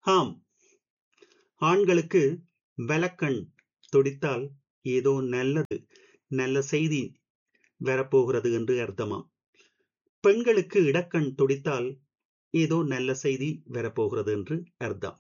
ஆம் ஆண்களுக்கு வலக்கண் துடித்தால் ஏதோ நல்லது நல்ல செய்தி வரப்போகிறது என்று அர்த்தமாம் பெண்களுக்கு இடக்கண் துடித்தால் ஏதோ நல்ல செய்தி வரப்போகிறது என்று அர்த்தம்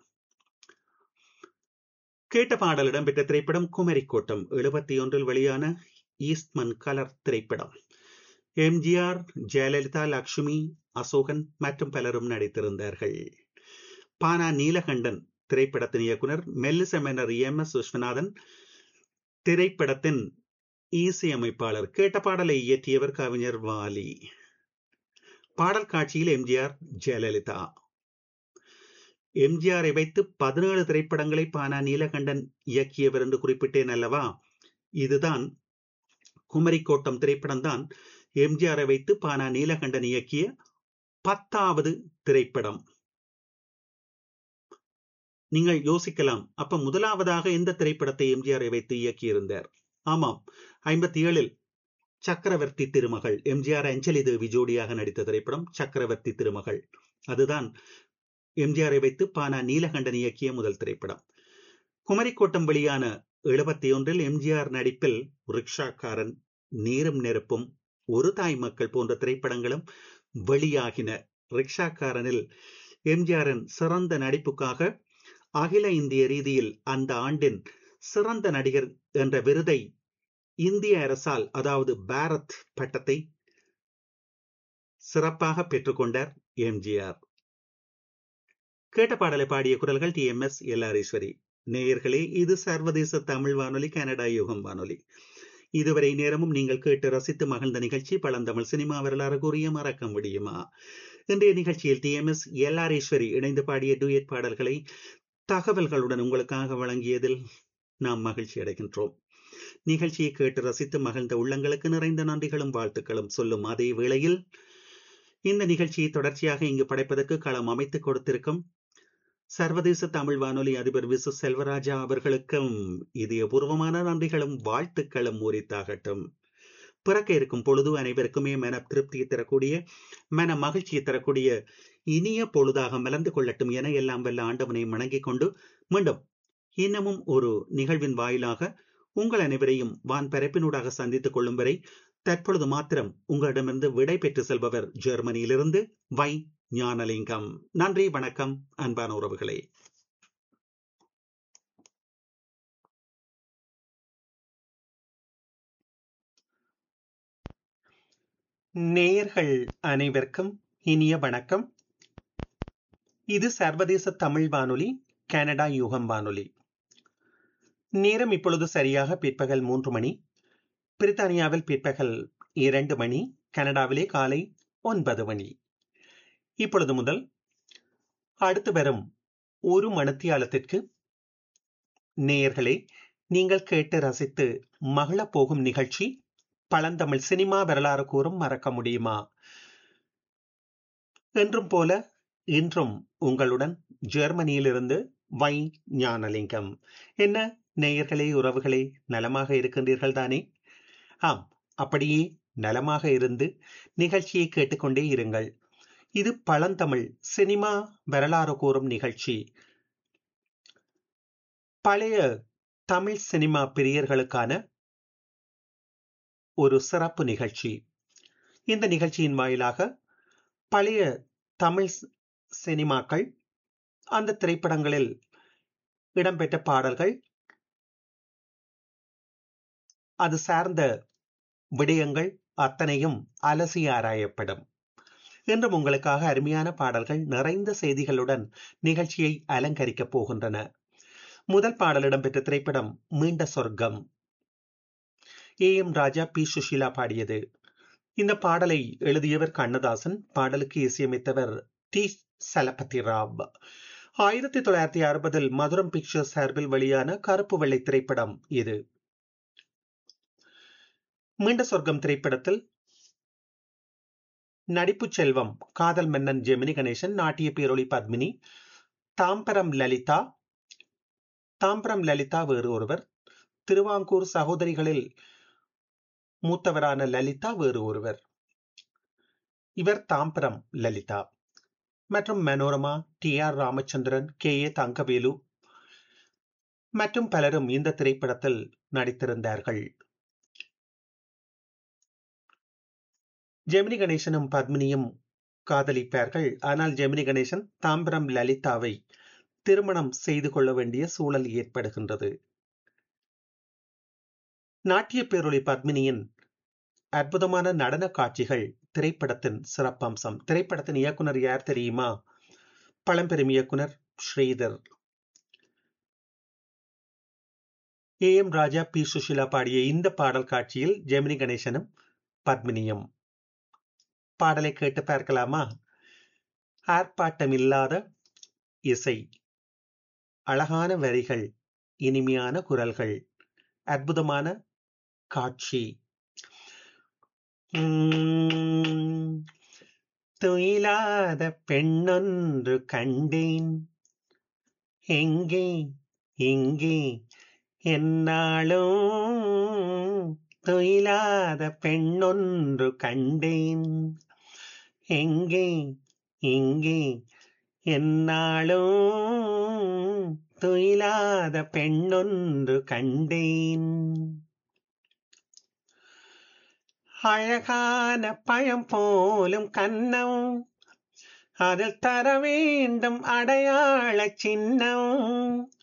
கேட்ட பாடல் இடம்பெற்ற திரைப்படம் குமரி கோட்டம் எழுபத்தி ஒன்றில் வெளியான ஈஸ்ட்மன் கலர் திரைப்படம் எம்ஜிஆர் ஜெயலலிதா லக்ஷ்மி அசோகன் மற்றும் பலரும் நடித்திருந்தார்கள் பானா நீலகண்டன் திரைப்படத்தின் இயக்குனர் மெல்லிசமெனர் எம் எஸ் விஸ்வநாதன் திரைப்படத்தின் இசையமைப்பாளர் கேட்ட பாடலை இயற்றியவர் கவிஞர் வாலி பாடல் காட்சியில் எம்ஜிஆர் ஜெயலலிதா எம்ஜிஆரை வைத்து பதினேழு திரைப்படங்களை பானா நீலகண்டன் இயக்கியவர் என்று குறிப்பிட்டேன் அல்லவா இதுதான் குமரிக்கோட்டம் திரைப்படம் தான் எம்ஜிஆரை வைத்து பானா நீலகண்டன் இயக்கிய பத்தாவது திரைப்படம் நீங்கள் யோசிக்கலாம் அப்ப முதலாவதாக எந்த திரைப்படத்தை எம்ஜிஆரை வைத்து இயக்கியிருந்தார் ஆமாம் ஐம்பத்தி ஏழில் சக்கரவர்த்தி திருமகள் எம்ஜிஆர் அஞ்சலி தேவி ஜோடியாக நடித்த திரைப்படம் சக்கரவர்த்தி திருமகள் அதுதான் எம்ஜிஆரை வைத்து பானா நீலகண்டன் இயக்கிய முதல் திரைப்படம் குமரிக்கோட்டம் வெளியான எழுபத்தி ஒன்றில் எம்ஜிஆர் நடிப்பில் ரிக்ஷாக்காரன் நீரும் நெருப்பும் ஒரு தாய் மக்கள் போன்ற திரைப்படங்களும் வெளியாகின ரிக்ஷாக்காரனில் எம்ஜிஆரின் சிறந்த நடிப்புக்காக அகில இந்திய ரீதியில் அந்த ஆண்டின் சிறந்த நடிகர் என்ற விருதை இந்திய அரசால் அதாவது பாரத் பட்டத்தை சிறப்பாக பெற்றுக்கொண்டார் எம்ஜிஆர் கேட்ட பாடலை பாடிய குரல்கள் டி எம் எஸ் எல்லாரீஸ்வரி நேயர்களே இது சர்வதேச தமிழ் வானொலி கனடா யுகம் வானொலி இதுவரை நேரமும் நீங்கள் கேட்டு ரசித்து மகிழ்ந்த நிகழ்ச்சி பழந்தமிழ் சினிமா வரலாறு கூறிய மறக்க முடியுமா இன்றைய நிகழ்ச்சியில் டி எம் எஸ் எல்லாரீஸ்வரி இணைந்து பாடிய டூயட் பாடல்களை தகவல்களுடன் உங்களுக்காக வழங்கியதில் நாம் மகிழ்ச்சி அடைகின்றோம் நிகழ்ச்சியை கேட்டு ரசித்து மகிழ்ந்த உள்ளங்களுக்கு நிறைந்த நன்றிகளும் வாழ்த்துக்களும் சொல்லும் அதே வேளையில் இந்த நிகழ்ச்சியை தொடர்ச்சியாக இங்கு படைப்பதற்கு களம் அமைத்துக் கொடுத்திருக்கும் சர்வதேச தமிழ் வானொலி அதிபர் விசு செல்வராஜா அவர்களுக்கும் இதயபூர்வமான நன்றிகளும் வாழ்த்துக்களும் உரித்தாகட்டும் பிறக்க இருக்கும் பொழுது அனைவருக்குமே மன திருப்தியை தரக்கூடிய மன மகிழ்ச்சியை தரக்கூடிய இனிய பொழுதாக மலர்ந்து கொள்ளட்டும் என எல்லாம் வல்ல ஆண்டவனை வணங்கிக் கொண்டு மீண்டும் இன்னமும் ஒரு நிகழ்வின் வாயிலாக உங்கள் அனைவரையும் வான் பரப்பினூடாக சந்தித்துக் கொள்ளும் வரை தற்பொழுது மாத்திரம் உங்களிடமிருந்து விடை பெற்று செல்பவர் ஜெர்மனியிலிருந்து வை ஞானலிங்கம் நன்றி வணக்கம் அன்பான உறவுகளே நேயர்கள் அனைவருக்கும் இனிய வணக்கம் இது சர்வதேச தமிழ் வானொலி கனடா யுகம் வானொலி நேரம் இப்பொழுது சரியாக பிற்பகல் மூன்று மணி பிரித்தானியாவில் பிற்பகல் இரண்டு மணி கனடாவிலே காலை ஒன்பது மணி இப்பொழுது முதல் அடுத்து வரும் ஒரு மணத்தியாலத்திற்கு நேயர்களே நீங்கள் கேட்டு ரசித்து மகள போகும் நிகழ்ச்சி பழந்தமிழ் சினிமா வரலாறு கூறும் மறக்க முடியுமா என்றும் போல இன்றும் உங்களுடன் ஜெர்மனியிலிருந்து வை ஞானலிங்கம் என்ன நேயர்களே உறவுகளே நலமாக இருக்கின்றீர்கள் தானே ஆம் அப்படியே நலமாக இருந்து நிகழ்ச்சியை கேட்டுக்கொண்டே இருங்கள் இது பழந்தமிழ் சினிமா வரலாறு கூறும் நிகழ்ச்சி பழைய தமிழ் சினிமா பிரியர்களுக்கான ஒரு சிறப்பு நிகழ்ச்சி இந்த நிகழ்ச்சியின் வாயிலாக பழைய தமிழ் சினிமாக்கள் அந்த திரைப்படங்களில் இடம்பெற்ற பாடல்கள் அது சார்ந்த விடயங்கள் அத்தனையும் அலசி ஆராயப்படும் இன்றும் உங்களுக்காக அருமையான பாடல்கள் நிறைந்த செய்திகளுடன் நிகழ்ச்சியை அலங்கரிக்கப் போகின்றன முதல் பாடல் இடம்பெற்ற திரைப்படம் Meenda Sorgam A M Raja P Susheela பாடியது இந்த பாடலை எழுதியவர் கண்ணதாசன் பாடலுக்கு இசையமைத்தவர் டி சலபதி ராவ் ஆயிரத்தி தொள்ளாயிரத்தி அறுபதில் மதுரம் பிக்சர்ஸ் சார்பில் வெளியான கருப்பு வெள்ளை திரைப்படம் இது மீண்ட சொர்க்கம் திரைப்படத்தில் நடிப்பு செல்வம் காதல் மன்னன் ஜெமினி கணேசன் நாட்டிய பேரொளி பத்மினி தாம்பரம் லலிதா தாம்பரம் லலிதா வேறு ஒருவர் திருவாங்கூர் சகோதரிகளில் மூத்தவரான லலிதா வேறு ஒருவர் இவர் தாம்பரம் லலிதா மற்றும் Manorama T R Ramachandran K A Thangavelu மற்றும் பலரும் இந்த திரைப்படத்தில் நடித்திருந்தார்கள் ஜெமினி கணேசனும் பத்மினியும் காதலிப்பார்கள் ஆனால் ஜெமினி கணேசன் தாம்பரம் லலிதாவை திருமணம் செய்து கொள்ள வேண்டிய சூழல் ஏற்படுகின்றது நாட்டிய பேரொளி பத்மினியின் அற்புதமான நடன காட்சிகள் திரைப்படத்தின் சிறப்பம்சம் திரைப்படத்தின் இயக்குனர் யார் தெரியுமா பழம்பெரும் இயக்குனர் Sridhar A M Raja P Sushila பாடிய இந்த பாடல் காட்சியில் ஜெமினி கணேசனும் பத்மினியும் பாடலை கேட்டு பார்க்கலாமா ஆர்ப்பாட்டமில்லாத இசை அழகான வரிகள் இனிமையான குரல்கள் அற்புதமான காட்சி துயிலாத பெண்ணொன்று கண்டேன் எங்கே எங்கே என்னாலும் துயிலாத பெண்ணொன்று கண்டேன் எங்கே எங்கே என்னாலும் துயிலாத பெண்ணொன்று கண்டேன் அழகான பழம் போலும் கன்னம் அதில் தர வேண்டும் அடையாள சின்னம்